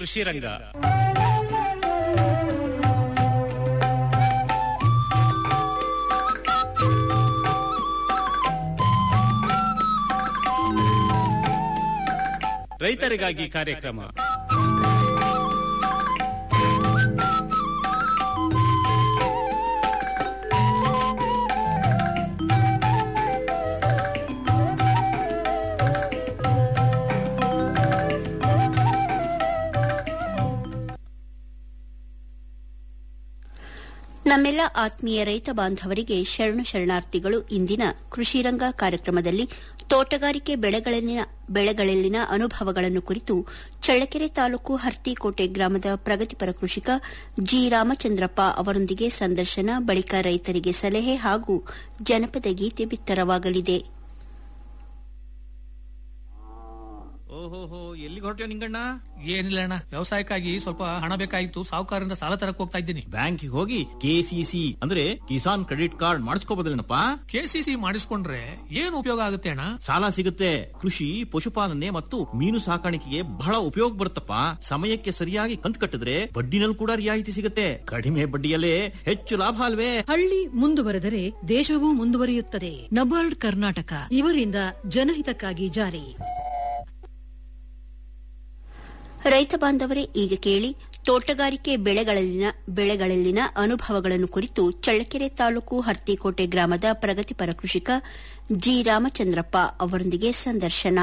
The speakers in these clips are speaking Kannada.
ಕೃಷಿ ರಂಗ ರೈತರಿಗಾಗಿ ಕಾರ್ಯಕ್ರಮ ನಮ್ಮೆಲ್ಲ ಆತ್ಮೀಯ ರೈತ ಬಾಂಧವರಿಗೆ ಶರಣು ಶರಣಾರ್ಥಿಗಳು ಇಂದಿನ ಕೃಷಿರಂಗ ಕಾರ್ಯಕ್ರಮದಲ್ಲಿ ತೋಟಗಾರಿಕೆ ಬೆಳೆಗಳಲ್ಲಿನ ಬೆಳೆಗಳಲ್ಲಿನ ಅನುಭವಗಳನ್ನು ಕುರಿತು ಚಳ್ಳಕೆರೆ ತಾಲೂಕು ಹರ್ತಿಕೋಟೆ ಗ್ರಾಮದ ಪ್ರಗತಿಪರ ಕೃಷಿಕ ಜಿ ರಾಮಚಂದ್ರಪ್ಪ ಅವರೊಂದಿಗೆ ಸಂದರ್ಶನ ಬಳಿಕ ರೈತರಿಗೆ ಸಲಹೆ ಹಾಗೂ ಜನಪದ ಗೀತೆ ಬಿತ್ತರವಾಗಲಿದೆ ಓಹೋಹೋ ಎಲ್ಲಿಗೆ ಹೊರಟ್ಯೋ ನಿಂಗಣ್ಣ ಏನಿಲ್ಲ ಅಣ್ಣ ವ್ಯವಸಾಯಕ್ಕಾಗಿ ಸ್ವಲ್ಪ ಹಣ ಬೇಕಾಗಿತ್ತು ಸಾಹುಕಾರರಿಂದ ಸಾಲ ತರಕ್ ಹೋಗ್ತಾ ಇದ್ದೀನಿ ಬ್ಯಾಂಕಿಗೆ ಹೋಗಿ ಕೆಸಿಸಿ ಅಂದ್ರೆ ಕಿಸಾನ್ ಕ್ರೆಡಿಟ್ ಕಾರ್ಡ್ ಮಾಡಿಸ್ಕೋಬೋದಿಲ್ಲನಪ್ಪ ಕೆಸಿಸಿ ಮಾಡಿಸ್ಕೊಂಡ್ರೆ ಏನ್ ಉಪಯೋಗ ಆಗುತ್ತೆ ಅಣ್ಣ ಸಾಲ ಸಿಗುತ್ತೆ ಕೃಷಿ ಪಶುಪಾಲನೆ ಮತ್ತು ಮೀನು ಸಾಕಾಣಿಕೆಗೆ ಬಹಳ ಉಪಯೋಗ ಬರುತ್ತಪ್ಪ ಸಮಯಕ್ಕೆ ಸರಿಯಾಗಿ ಕಂತು ಕಟ್ಟಿದ್ರೆ ಬಡ್ಡಿನಲ್ಲಿ ಕೂಡ ರಿಯಾಯಿತಿ ಸಿಗುತ್ತೆ ಕಡಿಮೆ ಬಡ್ಡಿಯಲ್ಲೇ ಹೆಚ್ಚು ಲಾಭ ಅಲ್ವೇ ಹಳ್ಳಿ ಮುಂದುವರೆದರೆ ದೇಶವೂ ಮುಂದುವರಿಯುತ್ತದೆ ನಬಾರ್ಡ್ ಕರ್ನಾಟಕ ಇವರಿಂದ ಜನಹಿತಕ್ಕಾಗಿ ಜಾರಿ ರೈತ ಬಾಂಧವರೇ ಈಗ ಕೇಳಿ ತೋಟಗಾರಿಕೆ ಬೆಳೆಗಳಲ್ಲಿನ ಬೆಳೆಗಳಲ್ಲಿನ ಅನುಭವಗಳನ್ನು ಕುರಿತು ಚಳ್ಳಕೆರೆ ತಾಲೂಕು ಹರ್ತಿಕೋಟೆ ಗ್ರಾಮದ ಪ್ರಗತಿಪರ ಕೃಷಿಕ ಜಿ ರಾಮಚಂದ್ರಪ್ಪ ಅವರೊಂದಿಗೆ ಸಂದರ್ಶನ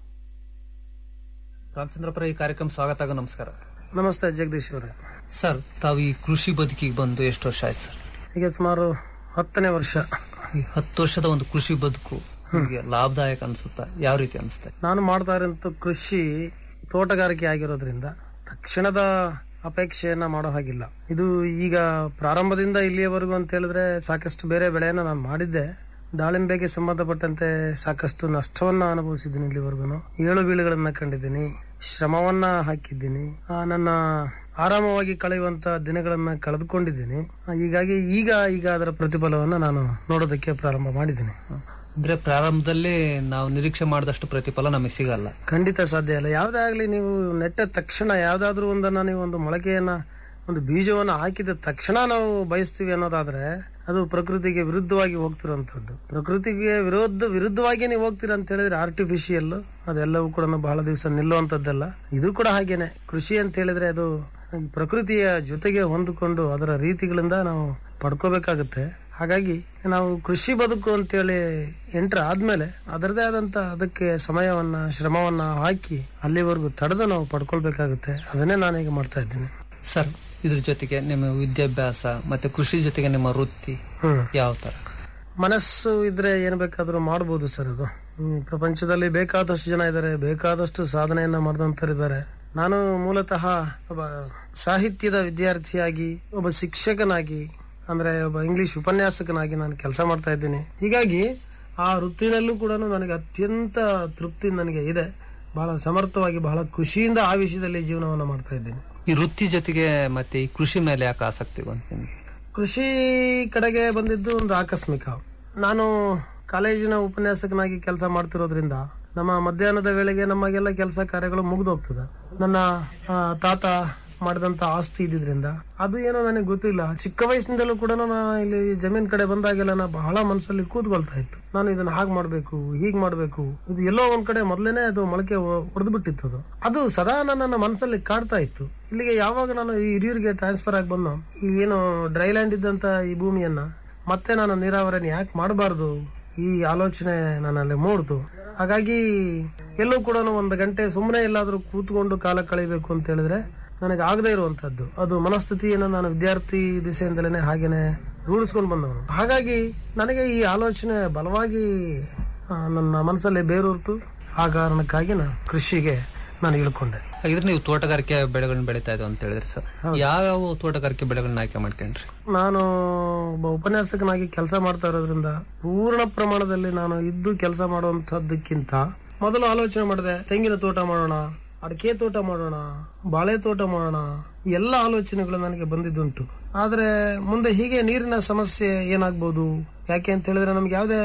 ರಾಮಚಂದ್ರಪುರ ಈ ಕಾರ್ಯಕ್ರಮ ಸ್ವಾಗತ ಆಗೋ ನಮಸ್ಕಾರ ನಮಸ್ತೆ ಜಗದೀಶ್ ಅವರೇ ಸರ್ ತಾವು ಈ ಕೃಷಿ ಬದುಕಿಗೆ ಬಂದು ಎಷ್ಟು ವರ್ಷ ಆಯ್ತು ಸರ್ ಈಗ ಸುಮಾರು ಹತ್ತನೇ ವರ್ಷ ಈ ಹತ್ತು ವರ್ಷದ ಒಂದು ಕೃಷಿ ಬದುಕು ನಿಮಗೆ ಲಾಭದಾಯಕ ಅನ್ಸುತ್ತಾ ಯಾವ ರೀತಿ ಅನಿಸುತ್ತೆ ನಾನು ಮಾಡ್ತಾ ಇರೋಂಥ ಕೃಷಿ ತೋಟಗಾರಿಕೆ ಆಗಿರೋದ್ರಿಂದ ತಕ್ಷಣದ ಅಪೇಕ್ಷೆಯನ್ನ ಮಾಡೋ ಹಾಗಿಲ್ಲ ಇದು ಈಗ ಪ್ರಾರಂಭದಿಂದ ಇಲ್ಲಿಯವರೆಗೂ ಅಂತ ಹೇಳಿದ್ರೆ ಸಾಕಷ್ಟು ಬೇರೆ ಬೆಳೆಯನ್ನ ನಾನು ಮಾಡಿದ್ದೆ ದಾಳಿಂಬೆಗೆ ಸಂಬಂಧಪಟ್ಟಂತೆ ಸಾಕಷ್ಟು ನಷ್ಟವನ್ನ ಅನುಭವಿಸಿದ್ದೀನಿ ಇಲ್ಲಿವರೆಗೂ ಏಳು ಬೀಳುಗಳನ್ನ ಕಂಡಿದ್ದೀನಿ ಶ್ರಮವನ್ನ ಹಾಕಿದ್ದೀನಿ ಆ, ನನ್ನ ಆರಾಮವಾಗಿ ಕಳೆಯುವಂತ ದಿನಗಳನ್ನ ಕಳೆದುಕೊಂಡಿದ್ದೀನಿ ಆ, ಹೀಗಾಗಿ ಈಗ ಈಗ ಅದರ ಪ್ರತಿಫಲವನ್ನ ನಾನು ನೋಡೋದಕ್ಕೆ ಪ್ರಾರಂಭ ಮಾಡಿದ್ದೀನಿ ಅಂದ್ರೆ ಪ್ರಾರಂಭದಲ್ಲಿ ನಾವು ನಿರೀಕ್ಷೆ ಮಾಡಿದಷ್ಟು ಪ್ರತಿಫಲ ನಮಗೆ ಸಿಗಲ್ಲ ಖಂಡಿತ ಸಾಧ್ಯ ಇಲ್ಲ ಯಾವುದೇ ಆಗ್ಲಿ ನೀವು ನೆಟ್ಟ ತಕ್ಷಣ ಯಾವ್ದಾದ್ರೂ ಒಂದನ್ನ ನೀವು ಒಂದು ಮೊಳಕೆಯನ್ನ ಒಂದು ಬೀಜವನ್ನ ಹಾಕಿದ ತಕ್ಷಣ ನಾವು ಬಯಸ್ತೀವಿ ಅನ್ನೋದಾದ್ರೆ ಅದು ಪ್ರಕೃತಿಗೆ ವಿರುದ್ಧವಾಗಿ ಹೋಗ್ತಿರುವಂತದ್ದು ಪ್ರಕೃತಿಗೆ ವಿರೋಧ ವಿರುದ್ಧವಾಗಿ ನೀವು ಹೋಗ್ತೀರಾ ಅಂತ ಹೇಳಿದ್ರೆ ಆರ್ಟಿಫಿಷಿಯಲ್ ಅದೆಲ್ಲವೂ ಕೂಡ ಬಹಳ ದಿವಸ ನಿಲ್ಲುವಂತದ್ದಲ್ಲ ಇದು ಕೂಡ ಹಾಗೇನೆ ಕೃಷಿ ಅಂತ ಹೇಳಿದ್ರೆ ಅದು ಪ್ರಕೃತಿಯ ಜೊತೆಗೆ ಹೊಂದಿಕೊಂಡು ಅದರ ರೀತಿಗಳಿಂದ ನಾವು ಪಡ್ಕೋಬೇಕಾಗುತ್ತೆ ಹಾಗಾಗಿ ನಾವು ಕೃಷಿ ಬದುಕು ಅಂತೇಳಿ ಎಂಟ್ರ್ ಆದ್ಮೇಲೆ ಅದರದೇ ಆದಂತ ಅದಕ್ಕೆ ಸಮಯವನ್ನ ಶ್ರಮವನ್ನ ಹಾಕಿ ಅಲ್ಲಿವರೆಗೂ ತಡೆದು ನಾವು ಪಡ್ಕೊಳ್ಬೇಕಾಗುತ್ತೆ ಅದನ್ನೇ ನಾನೀಗ ಮಾಡ್ತಾ ಇದ್ದೀನಿ ಸರ್ ಇದ್ರ ಜೊತೆಗೆ ನಿಮ್ಮ ವಿದ್ಯಾಭ್ಯಾಸ ಮತ್ತೆ ಕೃಷಿ ಜೊತೆಗೆ ನಿಮ್ಮ ವೃತ್ತಿ ಹ್ಮ್ ಯಾವ ತರ ಮನಸ್ಸು ಇದ್ರೆ ಏನ್ ಬೇಕಾದ್ರೂ ಮಾಡ್ಬೋದು ಸರ್ ಅದು ಹ್ಮ್, ಪ್ರಪಂಚದಲ್ಲಿ ಬೇಕಾದಷ್ಟು ಜನ ಇದ್ದಾರೆ ಬೇಕಾದಷ್ಟು ಸಾಧನೆಯನ್ನ ಮಾಡಿದಂತರಿದ್ದಾರೆ ನಾನು ಮೂಲತಃ ಒಬ್ಬ ಸಾಹಿತ್ಯದ ವಿದ್ಯಾರ್ಥಿಯಾಗಿ ಒಬ್ಬ ಶಿಕ್ಷಕನಾಗಿ ಅಂದ್ರೆ ಒಬ್ಬ ಇಂಗ್ಲಿಷ್ ಉಪನ್ಯಾಸಕನಾಗಿ ನಾನು ಕೆಲಸ ಮಾಡ್ತಾ ಇದ್ದೀನಿ ಹೀಗಾಗಿ ಆ ವೃತ್ತಿನಲ್ಲೂ ಕೂಡ ನನಗೆ ಅತ್ಯಂತ ತೃಪ್ತಿ ನನಗೆ ಇದೆ ಬಹಳ ಸಮರ್ಥವಾಗಿ ಬಹಳ ಖುಷಿಯಿಂದ ಆ ವಿಷಯದಲ್ಲಿ ಜೀವನವನ್ನ ಮಾಡ್ತಾ ಇದ್ದೀನಿ ಈ ವೃತ್ತಿ ಜೊತೆಗೆ ಮತ್ತೆ ಈ ಕೃಷಿ ಮೇಲೆ ಯಾಕೆ ಆಸಕ್ತಿ ಬಂತು ನಿಮಗೆ ಕೃಷಿ ಕಡೆಗೆ ಬಂದಿದ್ದು ಒಂದು ಆಕಸ್ಮಿಕ ನಾನು ಕಾಲೇಜಿನ ಉಪನ್ಯಾಸಕನಾಗಿ ಕೆಲಸ ಮಾಡ್ತಿರೋದ್ರಿಂದ ನಮ್ಮ ಮಧ್ಯಾಹ್ನದ ವೇಳೆಗೆ ನಮಗೆಲ್ಲ ಕೆಲಸ ಕಾರ್ಯಗಳು ಮುಗಿದೋಗ್ತದೆ ನನ್ನ ಆ, ತಾತ ಮಾಡಿದಂತ ಆಸ್ತಿ ಇದ್ದಿದ್ರಿಂದ ಅದು ಏನೋ ನನಗೆ ಗೊತ್ತಿಲ್ಲ ಚಿಕ್ಕ ವಯಸ್ಸಿನಿಂದಲೂ ಕೂಡ ನಾನು ಇಲ್ಲಿ ಜಮೀನ್ ಕಡೆ ಬಂದಾಗೆಲ್ಲ ನಾ ಬಹಳ ಮನಸ್ಸಲ್ಲಿ ಕೂತ್ಕೊಳ್ತಾ ಇತ್ತು ನಾನು ಇದನ್ನ ಹಾಗೆ ಮಾಡ್ಬೇಕು ಹೀಗ್ ಮಾಡ್ಬೇಕು ಇದು ಎಲ್ಲೋ ಒಂದ್ ಕಡೆ ಮೊದಲೇನೆ ಅದು ಮೊಳಕೆ ಹೊಡೆದು ಬಿಟ್ಟಿತ್ತು ಅದು ಅದು ಸದಾ ನನ್ನ ಮನಸ್ಸಲ್ಲಿ ಕಾಡ್ತಾ ಇತ್ತು ಇಲ್ಲಿಗೆ ಯಾವಾಗ ನಾನು ಈ ಹಿರಿಯೂರಿಗೆ ಟ್ರಾನ್ಸ್ಫರ್ ಆಗಿ ಬಂದು ಈ ಏನು ಡ್ರೈ ಲ್ಯಾಂಡ್ ಇದ್ದಂತ ಈ ಭೂಮಿಯನ್ನ ಮತ್ತೆ ನಾನು ನೀರಾವರಿನ ಯಾಕೆ ಮಾಡಬಾರ್ದು ಈ ಆಲೋಚನೆ ನನ್ನಲ್ಲಿ ಮೂಡ್ತು ಹಾಗಾಗಿ ಎಲ್ಲೂ ಕೂಡ ಒಂದು ಗಂಟೆ ಸುಮ್ಮನೆ ಎಲ್ಲಾದ್ರೂ ಕೂತ್ಕೊಂಡು ಕಾಲ ಕಳಿಬೇಕು ಅಂತ ಹೇಳಿದ್ರೆ ನನಗೆ ಆಗದೇ ಇರುವಂತದ್ದು ಅದು ಮನಸ್ಥಿತಿಯನ್ನು ನಾನು ವಿದ್ಯಾರ್ಥಿ ದಿಸೆಯಿಂದಲೇ ಹಾಗೇನೆ ರೂಢಿಸ್ಕೊಂಡು ಬಂದವನು ಹಾಗಾಗಿ ನನಗೆ ಈ ಆಲೋಚನೆ ಬಲವಾಗಿ ಆ, ನನ್ನ ಮನಸ್ಸಲ್ಲಿ ಬೇರೂರ್ತು ಆ ಕಾರಣಕ್ಕಾಗಿ ನಾನು ಕೃಷಿಗೆ ನಾನು ಇಳ್ಕೊಂಡೆ ಹಾಗಿದ್ರೆ ನೀವು ತೋಟಗಾರಿಕೆ ಬೆಳೆಗಳನ್ನ ಬೆಳೀತಾ ಇದ್ದು ಅಂತ ಹೇಳಿದ್ರಿ ಸರ್ ಯಾವ್ಯಾವ ತೋಟಗಾರಿಕೆ ಬೆಳೆಗಳನ್ನ ಆಯ್ಕೆ ಮಾಡ್ಕೊಂಡ್ರಿ ನಾನು ಒಬ್ಬ ಉಪನ್ಯಾಸಕನಾಗಿ ಕೆಲಸ ಮಾಡ್ತಾ ಇರೋದ್ರಿಂದ ಪೂರ್ಣ ಪ್ರಮಾಣದಲ್ಲಿ ನಾನು ಇದ್ದು ಕೆಲಸ ಮಾಡುವಂತಹದ್ದಕ್ಕಿಂತ ಮೊದಲು ಆಲೋಚನೆ ಮಾಡಿದೆ ತೆಂಗಿನ ತೋಟ ಮಾಡೋಣ ಅಡಿಕೆ ತೋಟ ಮಾಡೋಣ ಬಾಳೆ ತೋಟ ಮಾಡೋಣ ಈ ಎಲ್ಲ ಆಲೋಚನೆಗಳು ನನಗೆ ಬಂದಿದ್ದುಂಟು ಆದ್ರೆ ಮುಂದೆ ಹೀಗೆ ನೀರಿನ ಸಮಸ್ಯೆ ಏನಾಗ್ಬೋದು ಯಾಕೆ ಅಂತ ಹೇಳಿದ್ರೆ ನಮ್ಗೆ ಯಾವುದೇ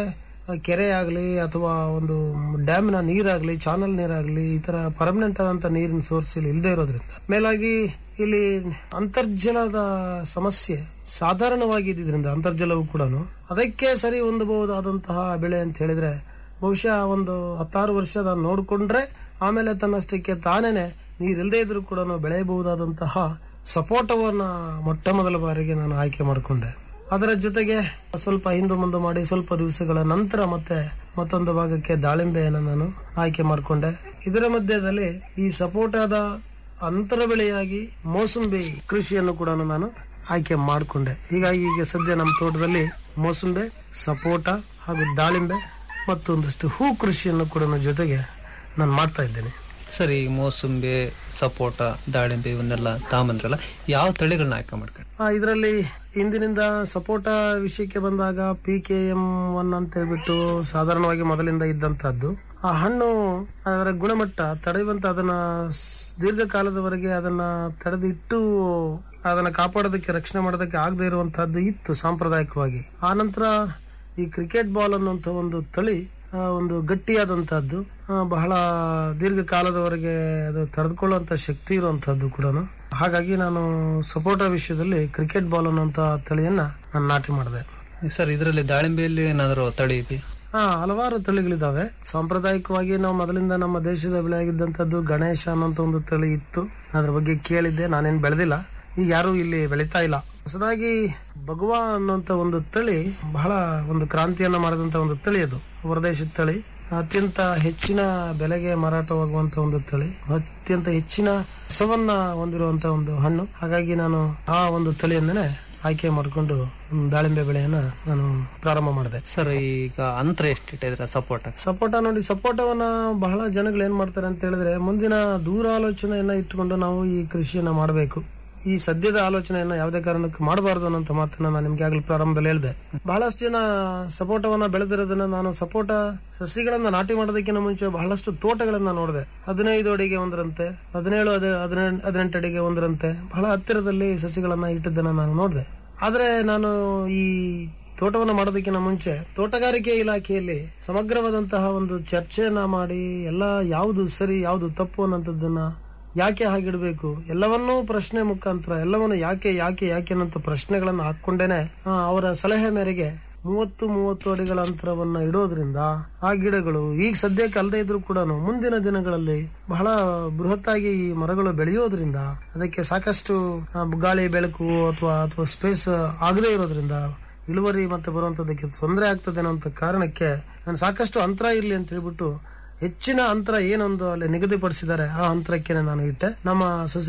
ಆ, ಕೆರೆ ಆಗಲಿ ಅಥವಾ ಒಂದು ಡ್ಯಾಮ್ನ ನೀರಾಗ್ಲಿ ಚಾನಲ್ ನೀರಾಗ್ಲಿ ಈ ತರ ಪರ್ಮನೆಂಟ್ ಆದಂತ ನೀರಿನ ಸೋರ್ಸ್ ಇಲ್ಲಿ ಇಲ್ಲದೆ ಇರೋದ್ರಿಂದ ಮೇಲಾಗಿ ಇಲ್ಲಿ ಅಂತರ್ಜಲದ ಸಮಸ್ಯೆ ಸಾಧಾರಣವಾಗಿದ್ದರಿಂದ ಅಂತರ್ಜಲವು ಕೂಡ ಅದಕ್ಕೆ ಸರಿ ಹೊಂದಬಹುದಾದಂತಹ ಬೆಳೆ ಅಂತ ಹೇಳಿದ್ರೆ ಬಹುಶಃ ಒಂದು ಹತ್ತಾರು ವರ್ಷ ನಾನು ನೋಡಿಕೊಂಡ್ರೆ ಆಮೇಲೆ ತನ್ನಷ್ಟಕ್ಕೆ ತಾನೇನೆ ನೀರಿಲ್ಲದೆ ಇದ್ರೂ ಕೂಡ ಬೆಳೆಯಬಹುದಾದಂತಹ ಸಪೋಟವನ್ನ ಮೊಟ್ಟ ಮೊದಲ ಬಾರಿಗೆ ನಾನು ಆಯ್ಕೆ ಮಾಡಿಕೊಂಡೆ ಅದರ ಜೊತೆಗೆ ಸ್ವಲ್ಪ ಹಿಂದು ಮುಂದೆ ಮಾಡಿ ಸ್ವಲ್ಪ ದಿವಸಗಳ ನಂತರ ಮತ್ತೆ ಮತ್ತೊಂದು ಭಾಗಕ್ಕೆ ದಾಳಿಂಬೆಯನ್ನು ನಾನು ಆಯ್ಕೆ ಮಾಡಿಕೊಂಡೆ ಇದರ ಮಧ್ಯದಲ್ಲಿ ಈ ಸಪೋಟದ ಅಂತರ ಬೆಳೆಯಾಗಿ ಮೋಸಂಬಿ ಕೃಷಿಯನ್ನು ಕೂಡ ನಾನು ಆಯ್ಕೆ ಮಾಡಿಕೊಂಡೆ ಹೀಗಾಗಿ ಈಗ ಸದ್ಯ ನಮ್ಮ ತೋಟದಲ್ಲಿ ಮೋಸಂಬೆ ಸಪೋಟ ಹಾಗೂ ದಾಳಿಂಬೆ ಮತ್ತು ಒಂದಷ್ಟು ಹೂ ಕೃಷಿಯನ್ನು ಕೂಡ ಜೊತೆಗೆ ನಾನು ಮಾಡ್ತಾ ಇದ್ದೇನೆ ಸರಿ ಮೋಸಂಬಿ ಸಪೋಟ ದಾಳಿಂಬೆ ಇವನ್ನೆಲ್ಲ ತಾಂಬಂದ್ರಲ್ಲ ಯಾವ ತಳಿಗಳನ್ನ ಆಯ್ಕೆ ಮಾಡ್ಕೊಂಡು ಇದರಲ್ಲಿ ಇಂದಿನಿಂದ ಸಪೋಟ ವಿಷಯಕ್ಕೆ ಬಂದಾಗ ಪಿ ಕೆ ಎಂ ಒನ್ ಅಂತ ಹೇಳ್ಬಿಟ್ಟು ಸಾಧಾರಣವಾಗಿ ಮೊದಲಿಂದ ಇದ್ದಂತಹದ್ದು ಆ ಹಣ್ಣು ಅದರ ಗುಣಮಟ್ಟ ತಡೆಯುವಂತ ಅದನ್ನ ಸ್- ದೀರ್ಘಕಾಲದವರೆಗೆ ಅದನ್ನ ತಡೆದಿಟ್ಟು ಅದನ್ನ ಕಾಪಾಡೋದಕ್ಕೆ ರಕ್ಷಣೆ ಮಾಡೋದಕ್ಕೆ ಆಗದೆ ಇರುವಂತಹದ್ದು ಇತ್ತು ಸಾಂಪ್ರದಾಯಿಕವಾಗಿ ಆ ನಂತರ ಈ ಕ್ರಿಕೆಟ್ ಬಾಲ್ ಅನ್ನುವಂತ ಒಂದು ತಳಿ ಆ, ಒಂದು ಗಟ್ಟಿಯಾದಂತಹದ್ದು ಆ, ಬಹಳ ದೀರ್ಘಕಾಲದವರೆಗೆ ಅದು ತಡೆದುಕೊಳ್ಳುವಂತ ಶಕ್ತಿ ಇರುವಂತಹದ್ದು ಕೂಡ ಹಾಗಾಗಿ ನಾನು ಸಪೋಟ ವಿಷಯದಲ್ಲಿ ಕ್ರಿಕೆಟ್ ಬಾಲ್ ಅನ್ನುವಂತ ತಳಿಯನ್ನ ನಾನು ನಾಟಿ ಮಾಡಿದೆ ಸರ್ ಇದರಲ್ಲಿ ದಾಳಿಂಬೆಯಲ್ಲಿ ಏನಾದರೂ ತಳಿ ಇದೆಯಾ ಹಾ ಹಲವಾರು ತಳಿಗಳಿದಾವೆ ಸಾಂಪ್ರದಾಯಿಕವಾಗಿ ನಾವು ಮೊದಲಿಂದ ನಮ್ಮ ದೇಶದ ಬೆಳೆಯಾಗಿದ್ದಂಥದ್ದು ಗಣೇಶ ಅನ್ನೋಂತ ಒಂದು ತಳಿ ಇತ್ತು ಅದ್ರ ಬಗ್ಗೆ ಕೇಳಿದ್ದೆ ನಾನೇನ್ ಬೆಳೆದಿಲ್ಲ ಈಗ ಯಾರು ಇಲ್ಲಿ ಬೆಳೀತಾ ಇಲ್ಲ ಹೊಸದಾಗಿ ಭಗವಾ ಅನ್ನುವಂತ ಒಂದು ತಳಿ ಬಹಳ ಒಂದು ಕ್ರಾಂತಿಯನ್ನ ಮಾಡಿದಂತ ಒಂದು ತಳಿ ಅದು ಹೊರದೇಶದ ತಳಿ ಅತ್ಯಂತ ಹೆಚ್ಚಿನ ಬೆಲೆಗೆ ಮಾರಾಟವಾಗುವಂತ ಒಂದು ತಳಿ ಅತ್ಯಂತ ಹೆಚ್ಚಿನ ರಸವನ್ನ ಹೊಂದಿರುವಂತ ಒಂದು ಹಣ್ಣು ಹಾಗಾಗಿ ನಾನು ಆ ಒಂದು ತಳಿಯಿಂದನೇ ಆಯ್ಕೆ ಮಾಡಿಕೊಂಡು ದಾಳಿಂಬೆ ಬೆಳೆಯನ್ನ ನಾನು ಪ್ರಾರಂಭ ಮಾಡಿದೆ ಸರ್ ಈಗ ಅಂತರ ಎಷ್ಟಿಟ್ಟಿದ್ರ ಸಪೋಟ ಸಪೋಟ ನೋಡಿ ಸಪೋಟವನ್ನ ಬಹಳ ಜನಗಳು ಏನ್ ಮಾಡ್ತಾರೆ ಅಂತ ಹೇಳಿದ್ರೆ ಮುಂದಿನ ದೂರಾಲೋಚನೆಯನ್ನ ಇಟ್ಟುಕೊಂಡು ನಾವು ಈ ಕೃಷಿಯನ್ನ ಮಾಡಬೇಕು ಈ ಸದ್ಯದ ಆಲೋಚನೆಯನ್ನ ಯಾವುದೇ ಕಾರಣಕ್ಕೆ ಮಾಡಬಾರದು ಅನ್ನೋ ಮಾತನ್ನ ನಾನು ನಿಮ್ಗೆ ಆಗ್ಲೇ ಪ್ರಾರಂಭದಲ್ಲಿ ಹೇಳಿದೆ ಬಹಳಷ್ಟು ಜನ ಸಪೋಟವನ್ನ ಬೆಳೆದಿರೋದನ್ನ ನಾನು ಸಪೋಟ ಸಸಿಗಳನ್ನ ನಾಟಿ ಮಾಡೋದಕ್ಕಿಂತ ಮುಂಚೆ ಬಹಳಷ್ಟು ತೋಟಗಳನ್ನ ನೋಡಿದೆ ಹದಿನೈದು ಅಡಿಗೆ ಒಂದರಂತೆ ಹದಿನೇಳು ಅದೇ ಹದಿನೆಂಟು ಹದಿನೆಂಟು ಅಡಿಗೆ ಒಂದರಂತೆ ಬಹಳ ಹತ್ತಿರದಲ್ಲಿ ಸಸಿಗಳನ್ನ ಇಟ್ಟಿದ್ದನ್ನ ನಾನು ನೋಡಿದೆ ಆದ್ರೆ ನಾನು ಈ ತೋಟವನ್ನು ಮಾಡೋದಕ್ಕಿಂತ ಮುಂಚೆ ತೋಟಗಾರಿಕೆ ಇಲಾಖೆಯಲ್ಲಿ ಸಮಗ್ರವಾದಂತಹ ಒಂದು ಚರ್ಚೆಯನ್ನ ಮಾಡಿ ಎಲ್ಲ ಯಾವುದು ಸರಿ ಯಾವುದು ತಪ್ಪು ಅನ್ನೋಂಥದ್ದನ್ನ ಯಾಕೆ ಹಾಗಿಡಬೇಕು ಎಲ್ಲವನ್ನೂ ಪ್ರಶ್ನೆ ಮುಖಾಂತರ ಎಲ್ಲವನ್ನು ಯಾಕೆ ಯಾಕೆ ಯಾಕೆ ಅನ್ನೋ ಪ್ರಶ್ನೆಗಳನ್ನ ಹಾಕೊಂಡೇನೆ ಆ, ಅವರ ಸಲಹೆ ಮೇರೆಗೆ ಮೂವತ್ತು ಮೂವತ್ತು ಅಡಿಗಳ ಅಂತರವನ್ನ ಇಡೋದ್ರಿಂದ ಆ ಗಿಡಗಳು ಈಗ ಸದ್ಯಕ್ಕೆ ಅಲ್ಲದೆ ಇದ್ರೂ ಕೂಡ ಮುಂದಿನ ದಿನಗಳಲ್ಲಿ ಬಹಳ ಬೃಹತ್ತಾಗಿ ಈ ಮರಗಳು ಬೆಳೆಯೋದ್ರಿಂದ ಅದಕ್ಕೆ ಸಾಕಷ್ಟು ಆ, ಗಾಳಿ ಬೆಳಕು ಅಥವಾ ಅಥವಾ ಸ್ಪೇಸ್ ಆಗದೇ ಇರೋದ್ರಿಂದ ಇಳುವರಿ ಮತ್ತೆ ಬರುವಂತದಕ್ಕೆ ತೊಂದರೆ ಆಗ್ತದೆ ಅನ್ನೋ ಕಾರಣಕ್ಕೆ ನಾನು ಸಾಕಷ್ಟು ಅಂತರ ಇರ್ಲಿ ಅಂತ ಹೇಳ್ಬಿಟ್ಟು ಹೆಚ್ಚಿನ ಅಂತರ ಏನೊಂದು ಅಲ್ಲಿ ನಿಗದಿಪಡಿಸಿದ್ದಾರೆ ಆ ಅಂತರಕ್ಕೆ ನಾನು ಇಟ್ಟೆ ನಮ್ಮ ಸೊಸೆ